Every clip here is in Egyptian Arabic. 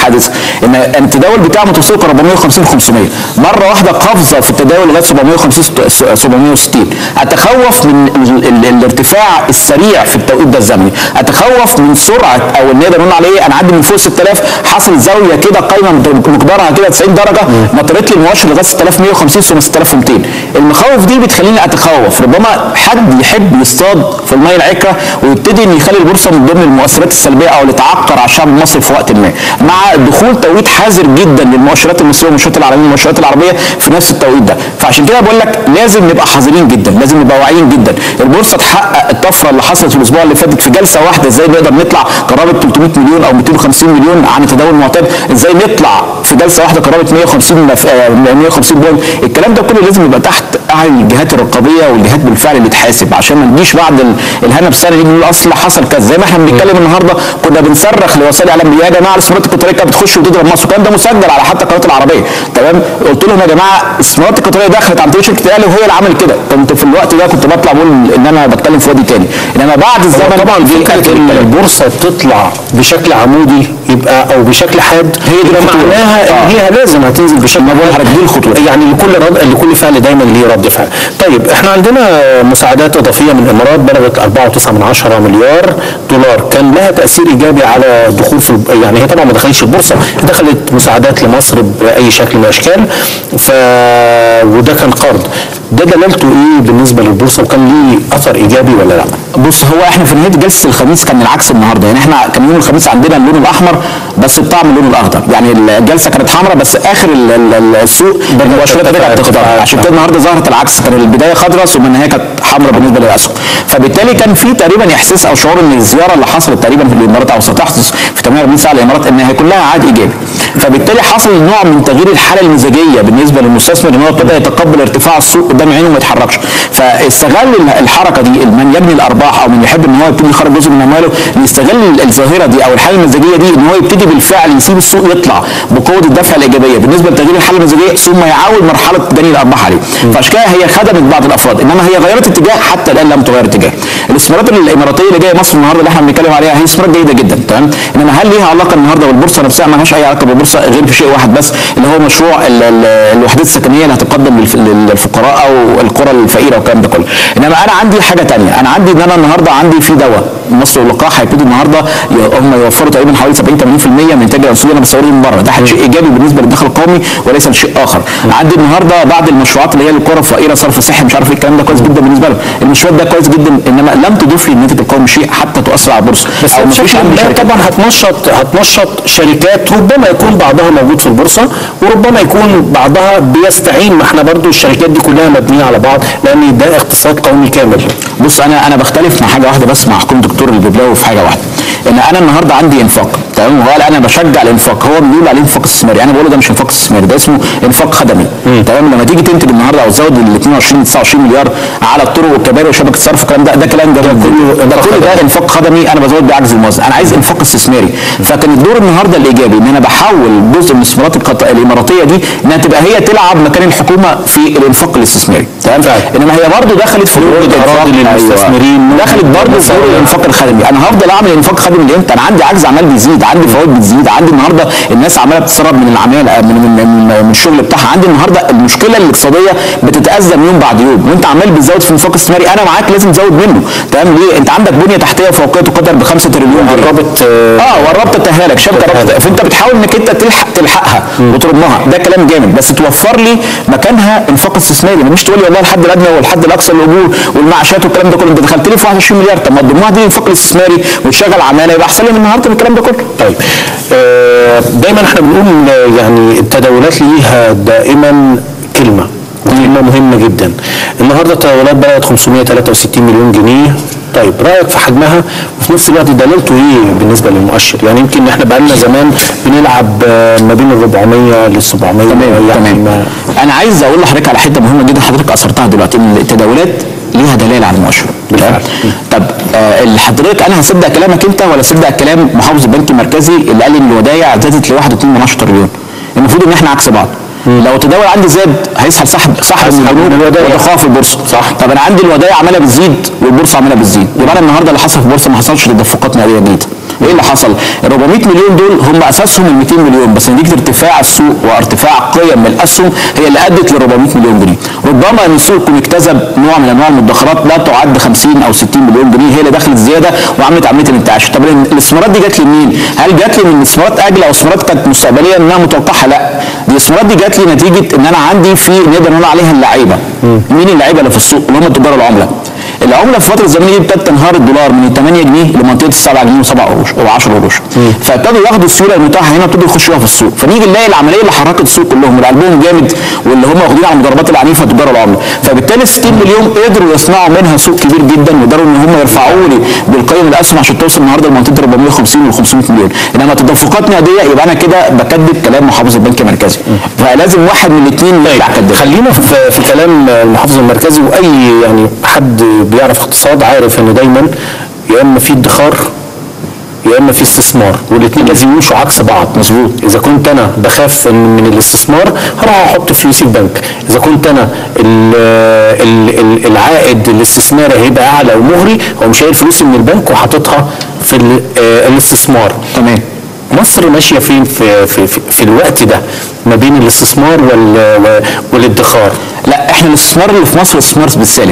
حادثه ان ان التداول بتاعه متوسط 450 500 مره واحده قفزه في التداول لغايه 750 760 اتخوف من ال- ال- الارتفاع السريع في التوقيت ده الزمني اتخوف من سرعه او نقدر نقول عليه ايه انا عندي من فوق 6000 حصل زاويه كده قايمه مقدارها كده 90 درجه نطرت لي المؤشر لغايه 6150 ثم 6200 المخاوف دي بتخليني اتخوف ربما حد يحب يصطاد في الميه العكره ويبتدي ان يخلي البورصه من ضمن المؤثرات السلبيه او اللي تعكر على الشعب المصري في وقت ما مع دخول توقيت حذر جدا للمؤشرات المصريه والمؤشرات العالميه والمؤشرات العربيه في نفس التوقيت ده فعشان كده بقول لك لازم نبقى حذرين جدا لازم نبقى واعيين جدا البورصه تحقق الطفره اللي حصلت في الاسبوع اللي فاتت في جلسه واحده ازاي نقدر نطلع قرابه 300 مليون او 250 مليون عن التداول المعتاد ازاي نطلع في جلسه واحده قرابه 150 مف- آه، 150 بوينت الكلام ده كله لازم يبقى تحت اعين الجهات الرقابيه والجهات بالفعل اللي تحاسب عشان ما نجيش بعد ال- الهنا بسنه نيجي نقول اصل حصل كذا زي ما احنا بنتكلم النهارده كنا بنصرخ لوسائل الاعلام يا جماعه الاستثمارات القطريه كانت بتخش وتضرب مصر الكلام ده مسجل على حتى قناه العربيه تمام قلت لهم يا جماعه الاستثمارات القطريه دخلت عن طريق شركه الاهلي وهي اللي عملت كده كنت في الوقت ده كنت بطلع بقول ان انا بتكلم في وادي تاني انما بعد الزمن طبعا جه فكره آخر ان الكلام. البورصه تطلع بشكل عمودي يبقى او بشكل حاد هي دي يبقى الخطورة. معناها ان آه. هي لازم هتنزل بشكل ما بقول لحضرتك دي الخطورة. يعني لكل رد لكل فعل دايما ليه رد فعل. طيب احنا عندنا مساعدات اضافيه من الامارات بلغت 4.9 مليار دولار كان لها تاثير ايجابي على دخول في الب- يعني هي طبعا ما دخلتش البورصه دخلت مساعدات لمصر باي شكل من الاشكال ف وده كان قرض ده دلالته ايه بالنسبه للبورصه وكان ليه اثر ايجابي ولا لا؟ بص هو احنا في نهايه جلسه الخميس كان العكس النهارده يعني احنا كان يوم الخميس عندنا اللون الاحمر بس بطعم اللون الاخضر يعني الجلسه كانت حمراء بس اخر ال- ال- ال- السوق المؤشرات رجعت تخضر عشان كده النهارده ظهرت العكس كان البدايه خضراء ثم النهايه كانت حمراء بالنسبه للاسهم فبالتالي كان في تقريبا احساس او شعور ان الزياره اللي حصلت تقريبا في الامارات او ستحدث في 48 ساعه الامارات ان هي كلها عائد ايجابي فبالتالي حصل نوع من تغيير الحاله المزاجيه بالنسبه للمستثمر ان هو ابتدى يتقبل ارتفاع السوق قدام عينه وما يتحركش فاستغل الحركه دي من يبني الارباح او من يحب ان هو يبتدي يخرج جزء من امواله إن يستغل الظاهره دي او الحاله المزاجيه دي ان هو يبتدي بالفعل يسيب السوق يطلع بقوه الدفع الايجابيه بالنسبه لتغيير الحاله المزاجيه ثم يعاود مرحله بني الارباح عليه فعشان كده هي خدمت بعض الافراد انما هي غيرت اتجاه حتى الان لم تغير اتجاه الاستثمارات الاماراتيه اللي جايه مصر النهارده اللي احنا بنتكلم عليها هي استثمارات جيده جدا تمام انما هل ليها علاقه النهارده بالبورصه نفسها ما لهاش اي علاقه بالبورصه غير في شيء واحد بس اللي هو مشروع ال- ال- الوحدات السكنيه اللي هتقدم للف- للفقراء او القرى الفقيره والكلام ده كله انما انا عندي حاجه تانية انا عندي ان انا النهارده عندي في دواء مصر واللقاح هيبتدوا النهارده ي- هم يوفروا تقريبا حوالي 70 80% من انتاج الانسولين انا بستورده من بره ده شيء ايجابي بالنسبه للدخل القومي وليس لشيء اخر عندي النهارده بعض المشروعات اللي هي للقرى الفقيره صرف صحي مش عارف ايه الكلام ده كويس جدا بالنسبه لهم المشروع ده كويس جدا انما لم تضيف لي الناتج القومي شيء حتى تؤثر على البورصه بس او مفيش بشكل عندي ما شركات طبعا هتنشط هتنشط شركات ربما يكون بعضها موجود في البورصه وربما يكون بعضها بيستعين ما احنا برضو الشركات دي كلها مبنيه على بعض لان ده اقتصاد قومي كامل بص انا انا بختلف مع حاجه واحده بس مع حكومه الدكتور الببلاوي في حاجه واحده ان انا النهارده عندي انفاق تمام وهو انا بشجع الانفاق هو بيقول عليه انفاق استثماري انا بقول له ده مش انفاق استثماري ده اسمه انفاق خدمي تمام لما تيجي تنتج النهارده او تزود ال 22 29 مليار على الطرق والكباري وشبكه الصرف الكلام ده ده كلام جميل كله ده كل ده انفاق خدمي انا بزود بعجز الموازنه انا عايز انفاق استثماري فكان الدور النهارده الايجابي ان انا بحول جزء من الاستثمارات القط- الاماراتيه دي انها تبقى هي تلعب مكان الحكومه في الانفاق الاستثماري تمام انما هي برضه دخلت في دور أراضي الإنفاق. للمستثمرين. أيوة. دخلت برضه في دور الانفاق الخدمي انا هفضل اعمل انفاق خدمي لامتى انا عندي عجز عمال بيزيد عندي فوائد بتزيد عندي النهارده الناس عماله بتتسرب من العماله من من من, من الشغل بتاعها عندي النهارده المشكله الاقتصاديه بتتازم يوم بعد يوم وانت عمال بتزود في الانفاق الاستثماري انا معاك لازم تزود منه تمام ليه انت عندك بنيه تحتيه وفوقيه تقدر ب 5 تريليون جنيه قربت اه وقربت تتاهى لك شبكه ربط فانت بتحاول انك انت تلحق تلحقها وترمها ده كلام جامد بس توفر لي مكانها انفاق استثماري مش تقول لي والله الحد الادنى والحد الاقصى للاجور والمعاشات والكلام ده كله انت دخلت لي في 21 مليار طب ما تضمها دي الانفاق الاستثماري وتشغل عماله يبقى احسن لي من النهارده من الكلام ده كله طيب آه، دايما احنا بنقول آه، يعني التداولات ليها دائما كلمه كلمه مهمه جدا النهارده التداولات بلغت 563 مليون جنيه طيب رايك في حجمها وفي نفس الوقت دلالته ايه بالنسبه للمؤشر يعني يمكن احنا بقالنا زمان بنلعب آه، ما بين ال 400 لل 700 تمام يعني تمام ما- انا عايز اقول لحضرتك على حته مهمه جدا حضرتك اثرتها دلوقتي ان التداولات ليها دلاله على المؤشر بالفعل. طب آه اللي حضرتك انا هصدق كلامك انت ولا اصدق كلام محافظ البنك المركزي اللي قال ان الودايع زادت ل 1.2 تريليون المفروض ان احنا عكس بعض لو التداول عندي زاد هيسحب سحب سحب من هيسحب من البنوك الودايع. وتخاف البورصه صح. طب انا عندي الودايع عماله بتزيد والبورصه عماله بتزيد يبقى انا النهارده اللي حصل في البورصه ما حصلش لتدفقات نقديه جديده وايه اللي حصل؟ ال 400 مليون دول هم اساسهم ال 200 مليون بس نتيجه ارتفاع السوق وارتفاع قيم الاسهم هي اللي ادت ل 400 مليون جنيه ربما ان السوق يكون اكتسب نوع من انواع المدخرات لا تعد 50 او 60 مليون جنيه هي اللي دخلت زياده وعملت عمليه الانتعاش طب الاستثمارات دي جت لمين؟ هل جت لي من استثمارات اجله او استثمارات كانت مستقبليه انها متوقعه؟ لا دي الاستثمارات دي جت لي نتيجه ان انا عندي في نقدر نقول عليها اللعيبه مين اللعيبه اللي في السوق؟ اللي هم تجار العمله العمله في الفتره الزمنيه دي ابتدت تنهار الدولار من 8 جنيه لمنطقه ال 7 جنيه و7 قروش او 10 قروش فابتدوا ياخدوا السيوله المتاحه هنا وابتدوا يخشوا في السوق فنيجي نلاقي العمليه اللي حركت السوق كلهم اللي قلبهم جامد واللي هم واخدين على المضاربات العنيفه تجار العمله فبالتالي 60 مليون قدروا يصنعوا منها سوق كبير جدا وقدروا ان هم يرفعوا لي بالقيم الاسهم عشان توصل النهارده لمنطقه 450 و 500 مليون انما تدفقات نقديه يبقى انا كده بكذب كلام محافظ البنك المركزي فلازم واحد من الاثنين يطلع كذاب خلينا في, في كلام المحافظ المركزي واي يعني حد بيعرف اقتصاد عارف ان دايما يا اما في ادخار يا اما في استثمار والاثنين لازم يمشوا عكس بعض مظبوط. اذا كنت انا بخاف من من الاستثمار هروح احط فلوسي في بنك اذا كنت انا ال ال ال العائد الاستثماري هيبقى اعلى ومغري هو مش شايل فلوسي من البنك وحاططها في ال- آه، الاستثمار تمام مصر ماشيه فين في في في, في الوقت ده ما بين الاستثمار وال والادخار لا احنا الاستثمار اللي في مصر استثمار بالسالب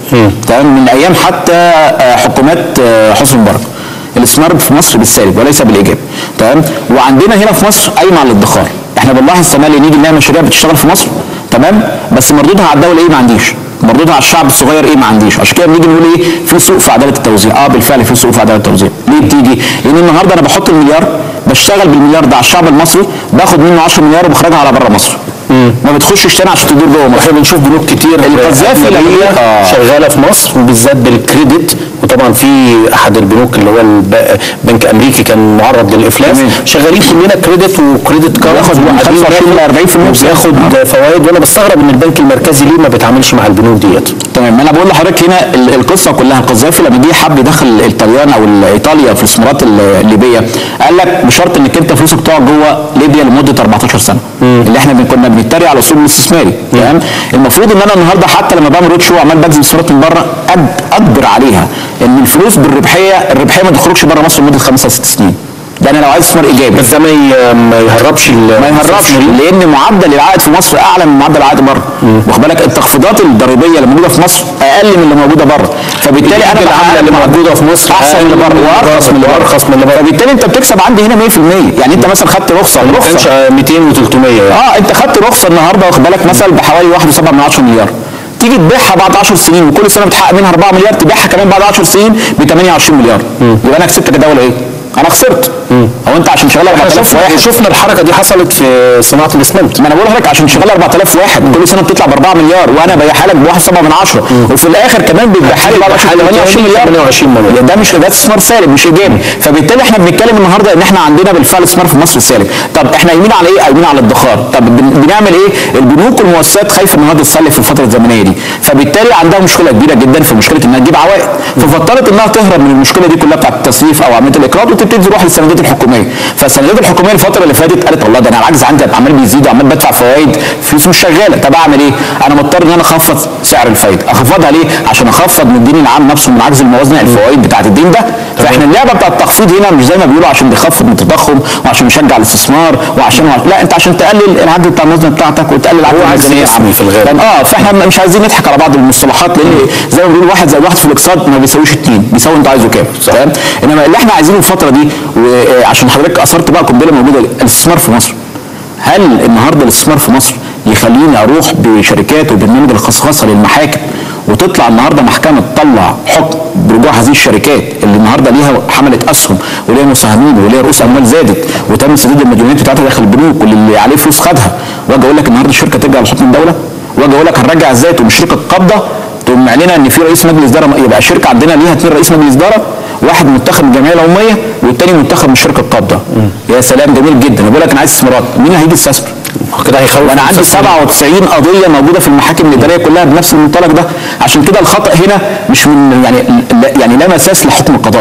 تمام من ايام حتى آه، حكومات آه، حسني مبارك الاستثمار في مصر بالسالب وليس بالايجاب تمام وعندنا هنا في مصر قايمه على الادخار احنا بنلاحظ تملي نيجي نلاقي مشاريع بتشتغل في مصر تمام بس مردودها على الدوله ايه ما عنديش مردودها على الشعب الصغير ايه ما عنديش عشان كده بنيجي نقول ايه في سوق في عداله التوزيع اه بالفعل في سوق في عداله التوزيع ليه بتيجي لان النهارده انا بحط المليار بشتغل بالمليار ده على الشعب المصري باخد منه 10 مليار وبخرجها على بره مصر ما بتخشش تاني عشان تدور جوه مصر احنا بنشوف بنوك كتير القذافي لما أجنبية جه- آه. شغاله في مصر وبالذات بالكريدت وطبعا في احد البنوك اللي هو الب- بنك امريكي كان معرض للافلاس تمام. شغالين كلنا كريدت وكريدت كارد بياخد من 25 ل 40% بياخد فوائد وانا بستغرب ان البنك المركزي ليه ما بيتعاملش مع البنوك ديت تمام انا بقول لحضرتك هنا ال- القصه كلها القذافي لما جه حب يدخل الطليان او ال- ايطاليا في الاستثمارات ال- الليبيه قال لك بشرط انك انت فلوسك تقعد جوه ليبيا لمده 14 سنه اللي احنا بن- كنا بنتريق على الاصول الاستثماري تمام المفروض ان انا النهارده حتى لما بعمل رود شو عمال بنزل استثمارات من بره أج- اجبر عليها ان الفلوس بالربحيه الربحيه ما تخرجش بره مصر لمده خمسة ست سنين ده انا لو عايز استثمار ايجابي بس ده ما ي- ما يهربش ال- ما يهربش لان معدل العائد في مصر اعلى من معدل العائد بره واخد بالك التخفيضات الضريبيه اللي موجوده في مصر اقل من اللي موجوده بره فبالتالي انا العملة اللي بحقق موجودة في مصر احسن أقل من من بره اللي وارخص من اللي بره وأرخص من اللي بره. فبالتالي انت بتكسب عندي هنا 100% يعني انت مثلا خدت رخصه ما كانش رخصه 200 و300 يعني اه انت خدت رخصه النهارده واخد بالك مثلا بحوالي 1.7 من 10 مليار تيجي تبيعها بعد 10 سنين وكل سنه بتحقق منها 4 مليار تبيعها كمان بعد 10 سنين ب 28 مليار يبقى انا كسبت كدوله ايه؟ انا خسرت هو انت عشان شغال احنا 4000 شفنا واحد شفنا الحركه دي حصلت في صناعه الاسمنت ما انا بقول لحضرتك عشان شغال 4000 واحد كل سنه بتطلع ب 4 مليار وانا ببيعها لك ب 1.7 من 10 وفي الاخر كمان بتبيعها لي بعد 28 مليار 28 مليار. ده مش ده استثمار سالب مش ايجابي فبالتالي احنا بنتكلم النهارده ان احنا عندنا بالفعل استثمار في مصر سالب طب احنا قايمين على ايه؟ قايمين على الادخار طب بن- بنعمل ايه؟ البنوك والمؤسسات خايفه النهارده تسلف في الفتره الزمنيه دي فبالتالي عندها مشكله كبيره جدا في مشكله انها تجيب عوائد ففضلت انها تهرب من المشكله دي كلها بتاعت التسليف او عمليه الاقراض وتبتدي تروح للسندات الحكوميه فالسندات الحكوميه الفتره اللي فاتت قالت والله ده انا العجز عندي عمال بيزيد وعمال بدفع فوائد فلوس مش شغاله طب اعمل ايه؟ انا مضطر ان انا اخفض سعر الفايده اخفضها ليه؟ عشان اخفض من الدين العام نفسه من عجز الموازنه الفوائد بتاعت الدين ده فاحنا اللعبه بتاعت التخفيض هنا مش زي ما بيقولوا عشان بيخفض من التضخم وعشان يشجع الاستثمار وعشان لا انت عشان تقلل العجز بتاع الموازنه بتاعتك وتقلل عجز هو عجز الميزانيه اسمي العامه في الغالب. فاهم؟ اه فاحنا مش عايزين نضحك على بعض المصطلحات لان زي ما بيقولوا واحد زائد واحد في الاقتصاد ما بيساويش اتنين بيساوي انت عايزه كام فاهم انما اللي احنا عايزينه الفتره دي وعشان حضرتك اثرت بقى قنبله موجوده الاستثمار في مصر هل النهارده الاستثمار في مصر يخليني اروح بشركات وبرنامج الخصخصه للمحاكم وتطلع النهارده محكمه تطلع حكم برجوع هذه الشركات اللي النهارده ليها حملت اسهم وليها مساهمين وليها رؤوس اموال زادت وتم سداد المديونات بتاعتها داخل البنوك واللي عليه فلوس خدها واجي اقول لك النهارده الشركه ترجع لحكم الدوله واجي اقول لك هنرجع ازاي تقوم شركه قابضه تقوم معلنه ان في رئيس مجلس اداره يبقى شركه عندنا ليها اثنين رئيس مجلس اداره واحد منتخب من الجمعيه العموميه والتاني منتخب من الشركه القابضه يا سلام جميل جدا أنا بقول لك انا عايز استثمارات مين هيجي يستثمر؟ كده هيخوف وانا عندي المستثمرين. 97 قضيه موجوده في المحاكم الاداريه كلها بنفس المنطلق ده عشان كده الخطا هنا مش من يعني لا- يعني لا مساس لحكم القضاء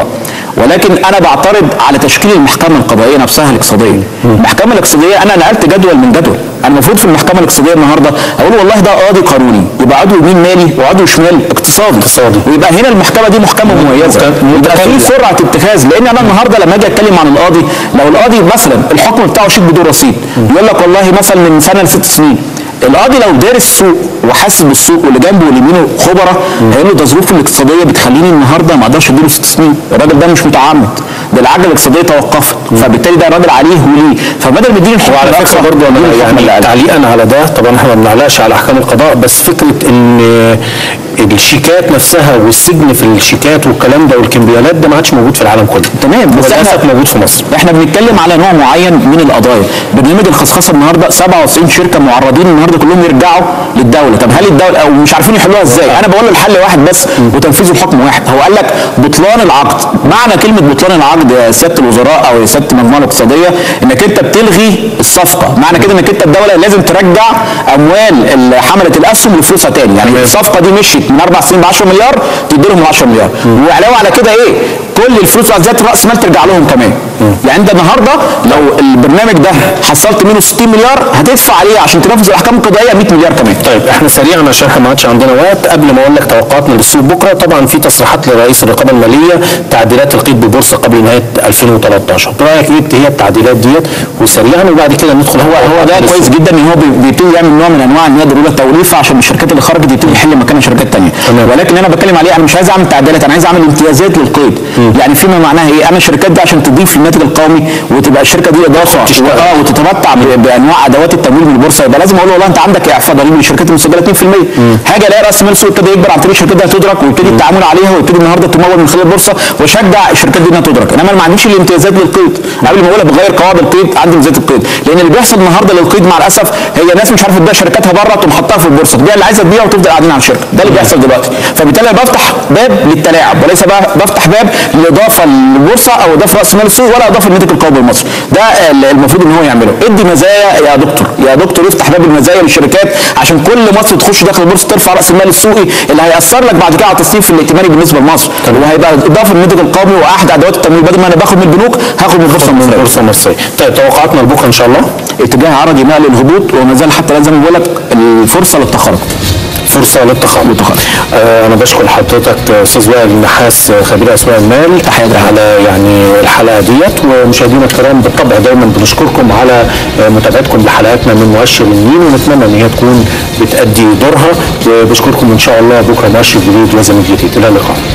ولكن انا بعترض على تشكيل المحكمه القضائيه نفسها الاقتصاديه المحكمه الاقتصاديه انا نقلت جدول من جدول انا المفروض في المحكمه الاقتصاديه النهارده اقول والله ده قاضي قانوني يبقى عضو يمين مالي وعضو شمال اقتصادي اقتصادي. ويبقى هنا المحكمه دي محكمه مميزه مكان- يبقى في متكاملة. سرعه اتخاذ لان انا النهارده لما اجي اتكلم عن القاضي لو القاضي مثلا الحكم بتاعه شيك بدون رصيد يقول لك والله مثلا من سنه لست سنين القاضي لو دارس السوق وحاسس بالسوق واللي جنبه واللي يمينه خبراء هيقول له ده ظروف الاقتصاديه بتخليني النهارده ما اقدرش اديله ست سنين الراجل ده مش متعمد ده العجله الاقتصاديه توقفت فبالتالي ده الراجل عليه وليه فبدل ما يديني الحكم وعلى الأقصى، فكره برضه يديني انا الحكم يعني الأقل. تعليقا على ده طبعا احنا ما بنعلقش على احكام القضاء بس فكره ان الشيكات نفسها والسجن في الشيكات والكلام ده والكمبيالات ده ما عادش موجود في العالم كله تمام بس وللاسف احنا موجود في مصر احنا بنتكلم على نوع معين من القضايا برنامج الخصخصه النهارده 97 شركه معرضين النهارده كلهم يرجعوا للدوله طب هل الدوله او مش عارفين يحلوها ازاي انا بقول الحل واحد بس وتنفيذ الحكم واحد هو قال لك بطلان العقد معنى كلمه بطلان العقد يا سياده الوزراء او يا سياده المجموعه الاقتصاديه انك انت بتلغي الصفقه معنى كده انك انت الدوله لازم ترجع اموال اللي حملت الاسهم لفلوسها تاني يعني تمام. الصفقه دي مشيت من اربع سنين ب 10 مليار تدي لهم 10 مليار وعلاوه على كده ايه كل الفلوس بتاعت زياده راس مال ترجع لهم كمان يعني انت النهارده لو البرنامج ده حصلت منه 60 مليار هتدفع عليه عشان تنفذ الاحكام القضائيه 100 مليار كمان طيب احنا سريعا عشان احنا ما عادش عندنا وقت قبل ما اقول لك توقعاتنا للسوق بكره طبعا في تصريحات لرئيس الرقابه الماليه تعديلات القيد ببورصه قبل نهايه 2013 برايك ايه هي التعديلات ديت وسريعا وبعد كده ندخل هو هو ده كويس جدا ان هو بي- بيبتدي يعمل نوع من انواع ان هي ضروره توليفه عشان الشركات اللي خرجت يبتدي يحل مكانها شركات ثانيه تمام. ولكن انا بتكلم عليه انا مش عايز اعمل تعديلات انا عايز اعمل امتيازات للقيد يعني فيما معناها ايه انا الشركات دي عشان تضيف للناتج القومي وتبقى الشركه دي اضافه تشتغل. و- اه وتتمتع ب- بانواع ادوات التمويل من البورصه يبقى لازم اقول له والله انت عندك اعفاء ضريبي للشركات المسجله 2% حاجه الاقي راس مال السوق ابتدى يكبر عن طريق الشركات دي هتدرك ويبتدي التعامل عليها ويبتدي النهارده تمول من خلال البورصه واشجع الشركات دي انها تدرك انما أنا ما عنديش الامتيازات للقيد قبل ما اقول بغير قواعد القيد عندي امتيازات القيد لان اللي بيحصل النهارده للقيد مع الاسف هي ناس مش عارفه تبيع شركاتها بره تقوم حطها في البورصه تبيع اللي عايزه تبيع وتفضل قاعدين على الشركه ده اللي بيحصل دلوقتي فبالتالي انا بفتح باب للتلاعب وليس بقى بفتح باب للاضافه للبورصه او اضافه راس مال السوق ولا اضافه للناتج القومي المصري ده ال- المفروض ان هو يعمله ادي مزايا يا دكتور يا دكتور افتح باب المزايا للشركات عشان كل مصر تخش داخل البورصه ترفع راس المال السوقي اللي هياثر لك بعد كده على التصنيف الائتماني بالنسبه لمصر وهيبقى اضافه للناتج القومي واحد ادوات التمويل بدل ما انا باخد من البنوك هاخد من البورصه المصريه البورصه المصريه طيب توقعاتنا لبكره ان شاء الله اتجاه عرضي نقل الهبوط وما زال حتى لازم بقول لك الفرصه للتخرج فرصه للتخرج للتخرج. آه انا بشكر حضرتك آه، استاذ وائل النحاس آه، خبير اسواق المال تحياتي. على يعني الحلقه ديت ومشاهدينا الكرام بالطبع دايما بنشكركم على آه، متابعتكم لحلقاتنا من مؤشر النيل ونتمنى ان هي تكون بتأدي دورها وبشكركم ان شاء الله بكره مؤشر جديد وزمن جديد الى اللقاء